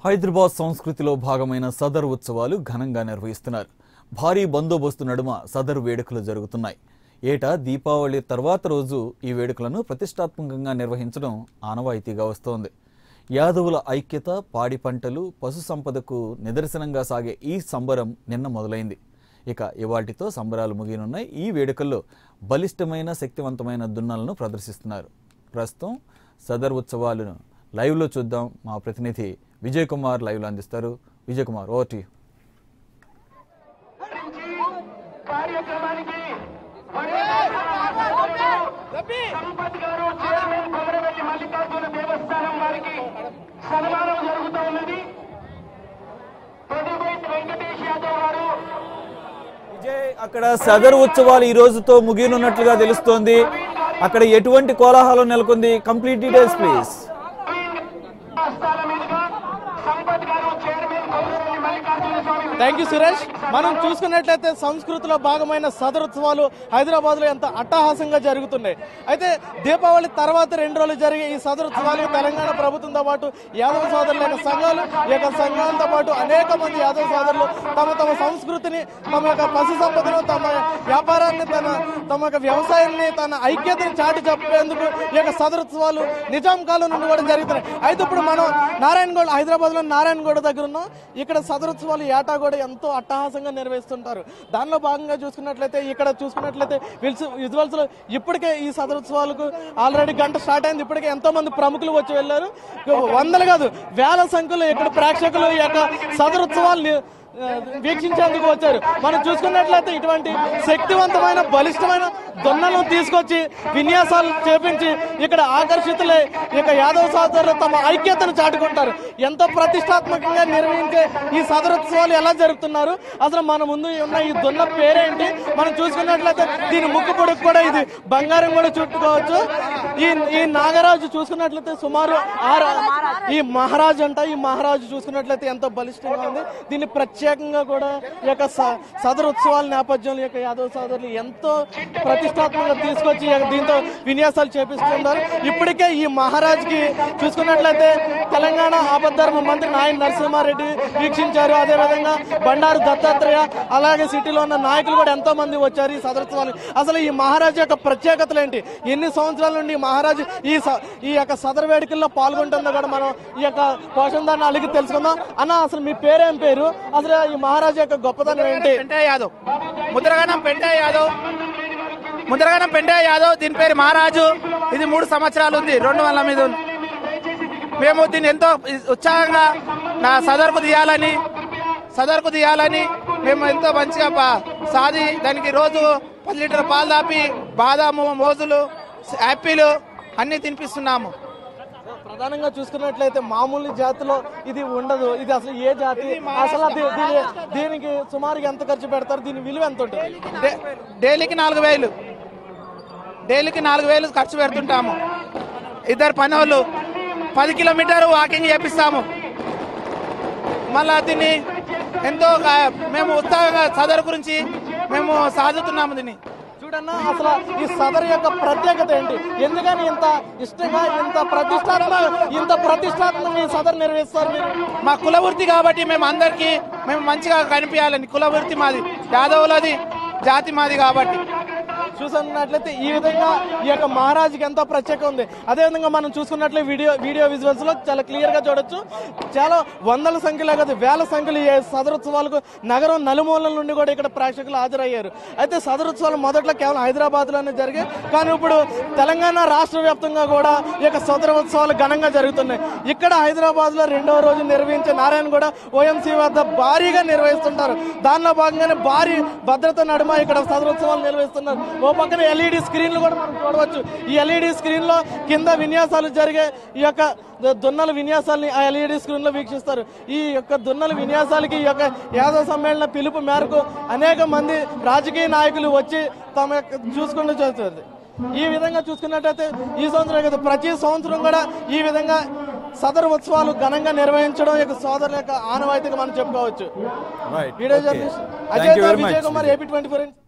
హైదరాబాద్ సంస్కృతిలో భాగమైన సదర్ ఉత్సవాలు ఘనంగా నిర్వహిస్తున్నారు భారీ బందోబస్తు నడుమ సదర్ వేడుకలు జరుగుతున్నాయి ఏటా దీపావళి తర్వాత రోజు ఈ వేడుకలను ప్రతిష్టాత్మకంగా నిర్వహించడం ఆనవాయితీగా వస్తోంది యాదవుల ఐక్యత పాడి పంటలు పశు సంపదకు నిదర్శనంగా సాగే ఈ సంబరం నిన్న మొదలైంది ఇక ఇవాటితో సంబరాలు ముగియనున్నాయి ఈ వేడుకల్లో బలిష్టమైన శక్తివంతమైన దున్నలను ప్రదర్శిస్తున్నారు ప్రస్తుతం సదర్ ఉత్సవాలను లైవ్లో చూద్దాం మా ప్రతినిధి విజయ్ కుమార్ లైవ్లో అందిస్తారు Vijay Kumar over to you. కార్యక్రమానికి మరి సంపత్ గారు చైర్మన్ కొమరవెల్లి మల్లికార్జున దేవస్థానం వారికి సన్మానం జరుగుతూ ఉన్నది పొదిబైట్ వెంకటేష్ యాదవ్ గారు విజయ్ అక్కడ సదర్ ఉత్సవాలు ఈ రోజుతో ముగియనున్నట్లుగా తెలుస్తోంది అక్కడ ఎటువంటి కోలాహలం నెలకొంది కంప్లీట్ డీటెయిల్స్ ప్లీజ్ స్థానం మీదుగా సంపత్ గారు chairman Komaravelli Mallikarjuna Swamy thank you Suresh మనం చూసుకున్నట్లయితే సంస్కృతిలో భాగమైన సదరోత్సవాలు హైదరాబాద్ లో ఎంత అట్టహాసంగా జరుగుతున్నాయి అయితే దీపావళి తర్వాత రెండు రోజులు జరిగే ఈ సదరోత్సవాలు తెలంగాణ ప్రభుత్వంతో పాటు యాదవ సోదరుల యొక్క సంఘాలు ఈ యొక్క సంఘాలతో పాటు అనేక మంది యాదవ సోదరులు తమ తమ సంస్కృతిని తమ యొక్క పశు సంపదను తమ వ్యాపారాన్ని తన తమ యొక్క వ్యవసాయాన్ని తన ఐక్యతని చాటి చెప్పేందుకు ఈ యొక్క సదరోత్సవాలు నిజాం కాలం నుండి కూడా జరుగుతున్నాయి అయితే ఇప్పుడు మనం నారాయణగౌడ్ హైదరాబాద్ లో నారాయణగౌడ దగ్గర ఉన్నాం ఇక్కడ సదరోత్సవాలు ఏటా కూడా ఎంతో అట్టహాసంగా నిర్వహిస్తుంటారు దానిలో భాగంగా చూసుకున్నట్లయితే ఇక్కడ చూసుకున్నట్లయితే విజువల్స్ లో ఇప్పటికే ఈ సదరోత్సవాలకు ఆల్రెడీ గంట స్టార్ట్ అయింది ఇప్పటికే ఎంతో మంది ప్రముఖులు వచ్చి వెళ్ళారు వందలు కాదు వేల సంఖ్యలో ఇక్కడ ప్రేక్షకులు ఈ యొక్క సదరోత్సవాలు ఆ, వీక్షించేందుకు వచ్చారు మనం చూసుకున్నట్లయితే ఇటువంటి శక్తివంతమైన బలిష్టమైన దొన్నలను తీసుకొచ్చి విన్యాసాలు చేపించి ఇక్కడ ఆకర్షితులై ఇక యాదవ సోదరులు తమ ఐక్యతను చాటుకుంటారు ఎంతో ప్రతిష్టాత్మకంగా నిర్వహించే ఈ సదరోత్సవాలు ఎలా జరుపుతున్నారు అసలు మన ముందు ఉన్న ఈ దొన్న పేరేంటి మనం చూసుకున్నట్లయితే దీని ముక్కు పొడుగు కూడా ఇది బంగారం కూడా చుట్టుకోవచ్చు ఈ ఈ నాగరాజు చూసుకున్నట్లయితే సుమారు ఆరు ఈ మహారాజు అంట ఈ మహారాజు చూసుకున్నట్లయితే ఎంతో బలిష్టంగా ఉంది దీన్ని ప్రత్యేకంగా కూడా ఈ యొక్క స- సదరు ఉత్సవాల నేపథ్యంలో ఈ యొక్క యాదవ సోదరులు ఎంతో ప్రతిష్టాత్మకంగా తీసుకొచ్చి ఈ యొక్క దీంతో విన్యాసాలు చేపిస్తున్నారు ఇప్పటికే ఈ మహారాజుకి చూసుకున్నట్లయితే తెలంగాణ ఆపద్ధర్మ మంత్రి నాయన నరసింహారెడ్డి వీక్షించారు అదేవిధంగా బండారు దత్తాత్రేయ అలాగే సిటీలో ఉన్న నాయకులు కూడా ఎంతో మంది వచ్చారు ఈ సదరోత్సవాలు అసలు ఈ మహారాజు యొక్క ప్రత్యేకతలు ఏంటి ఎన్ని సంవత్సరాల నుండి ఈ మహారాజు ఈ స- ఈ యొక్క సదర వేడుకల్లో పాల్గొంటుందో కూడా మనం ఈ యొక్క పోషణదాన్ని అడిగి తెలుసుకుందాం అన్న అసలు మీ పేరేం పేరు అసలు ఈ మహారాజు యొక్క గొప్పతనం ఏంటి పెంటయ్య యాదవ్ ముద్రగణం పెంటయ్య యాదవ్ ముద్రగణం పెంటయ్య యాదవ్ దీని పేరు మహారాజు ఇది మూడు సంవత్సరాలు ఉంది రెండు వందల మీద ఉంది మేము దీన్ని ఎంతో ఉత్సాహంగా నా సదర్కు తీయాలని సదర్కు తీయాలని మేము ఎంతో మంచిగా ప- సాది దానికి రోజు పది లీటర్ పాలు దాపి బాదాము మోజులు యాపిల్ అన్ని తినిపిస్తున్నాము ప్రధానంగా చూసుకున్నట్లయితే మామూలు జాతిలో ఇది ఉండదు ఇది అసలు ఏ జాతి అసలు దీ- దీని- దీనికి సుమారుగా ఎంత ఖర్చు పెడతారు దీని విలువ ఎంత ఉంటుంది డే- డైలీకి నాలుగు వేలు డైలీకి నాలుగు వేలు ఖర్చు పెడుతుంటాము ఇద్దరు పని వాళ్ళు పది కిలోమీటర్ వాకింగ్ చేపిస్తాము మళ్ళా దీన్ని ఎంతో గా- మేము ఉత్సాహంగా సదరు గురించి మేము సాధుతున్నాము దీన్ని చూడన్నా అసలు ఈ సదరు యొక్క ప్రత్యేకత ఏంటి ఎందుకని ఇంత ఇష్టంగా ఇంత ప్రతిష్టాత్మక ఇంత ప్రతిష్టాత్మక ఈ సదరు నిర్వహిస్తారు మీరు మా కుల వృత్తి కాబట్టి మేము అందరికీ మేము మంచిగా కనిపించాలని కుల వృత్తి మాది యాదవులది జాతి మాది కాబట్టి చూసుకున్నట్లయితే ఈ విధంగా ఈ యొక్క మహారాజుకి ఎంతో ప్రత్యేక ఉంది అదేవిధంగా మనం చూసుకున్నట్లే వీడియో వీడియో విజువల్స్ లో చాలా క్లియర్ గా చూడొచ్చు చాలా వందల సంఖ్యలో కాదు వేల సంఖ్యలో ఈ సదరోత్సవాలకు నగరం నలుమూలల నుండి కూడా ఇక్కడ ప్రేక్షకులు హాజరయ్యారు అయితే సదరోత్సవాలు మొదట్లో కేవలం హైదరాబాద్ లోనే జరిగాయి కానీ ఇప్పుడు తెలంగాణ రాష్ట్ర వ్యాప్తంగా కూడా ఈ యొక్క సదరోత్సవాలు ఘనంగా జరుగుతున్నాయి ఇక్కడ హైదరాబాద్ లో రెండవ రోజు నిర్వహించే నారాయణ కూడా ఓఎంసీ వద్ద భారీగా నిర్వహిస్తుంటారు దానిలో భాగంగానే భారీ భద్రత నడుమ ఇక్కడ సదరోత్సవాలు నిర్వహిస్తున్నారు ఓ పక్కన ఎల్ఈడి స్క్రీన్లు కూడా మనం చూడవచ్చు ఈ ఎల్ఈడి స్క్రీన్ లో కింద విన్యాసాలు జరిగే ఈ యొక్క దున్నల విన్యాసాలని ఆ ఎల్ఈడి స్క్రీన్ లో వీక్షిస్తారు ఈ యొక్క దున్నల విన్యాసాలకి ఈ యొక్క యాదవ సమ్మేళన పిలుపు మేరకు అనేక మంది రాజకీయ నాయకులు వచ్చి తమ యొక్క చూసుకుంటూ చూస్తుంది ఈ విధంగా చూసుకున్నట్టయితే ఈ సంవత్సరం కదా ప్రతి సంవత్సరం కూడా ఈ విధంగా సదరు ఉత్సవాలు ఘనంగా నిర్వహించడం యొక్క సోదరుల యొక్క ఆనవాయితీగా మనం చెప్పుకోవచ్చు right video okay. Journalist Thank Ajay you very Vijay much, Kumar Vijay. AP twenty four